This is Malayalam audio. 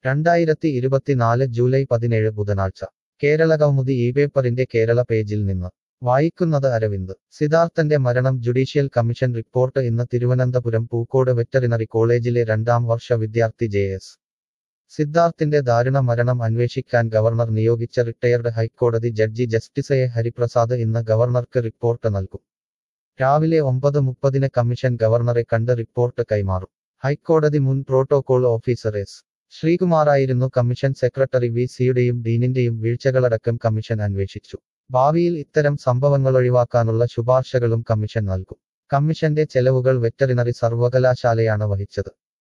രണ്ടായിരത്തി ഇരുപത്തിനാല് ജൂലൈ പതിനേഴ് ബുധനാഴ്ച കേരളകൗമുദി ഈ പേപ്പറിന്റെ കേരള പേജിൽ നിന്ന് വായിക്കുന്നത് അരവിന്ദ് സിദ്ധാർത്ഥന്റെ മരണം ജുഡീഷ്യൽ കമ്മീഷൻ റിപ്പോർട്ട് ഇന്ന് തിരുവനന്തപുരം പൂക്കോട് വെറ്ററിനറി കോളേജിലെ രണ്ടാം വർഷ വിദ്യാർത്ഥി ജെ എസ് സിദ്ധാർത്ഥിന്റെ ദാരുണ മരണം അന്വേഷിക്കാൻ ഗവർണർ നിയോഗിച്ച റിട്ടയർഡ് ഹൈക്കോടതി ജഡ്ജി ജസ്റ്റിസ് എ ഹരിപ്രസാദ് ഇന്ന് ഗവർണർക്ക് റിപ്പോർട്ട് നൽകും രാവിലെ ഒമ്പത് മുപ്പതിന് കമ്മീഷൻ ഗവർണറെ കണ്ട് റിപ്പോർട്ട് കൈമാറും ഹൈക്കോടതി മുൻ പ്രോട്ടോകോൾ ഓഫീസർ എസ് ശ്രീകുമാറായിരുന്നു കമ്മീഷൻ സെക്രട്ടറി വി സിയുടെയും ഡീനിന്റെയും വീഴ്ചകളടക്കം കമ്മീഷൻ അന്വേഷിച്ചു ഭാവിയിൽ ഇത്തരം സംഭവങ്ങൾ ഒഴിവാക്കാനുള്ള ശുപാർശകളും കമ്മീഷൻ നൽകും കമ്മീഷന്റെ ചെലവുകൾ വെറ്ററിനറി സർവകലാശാലയാണ് വഹിച്ചത്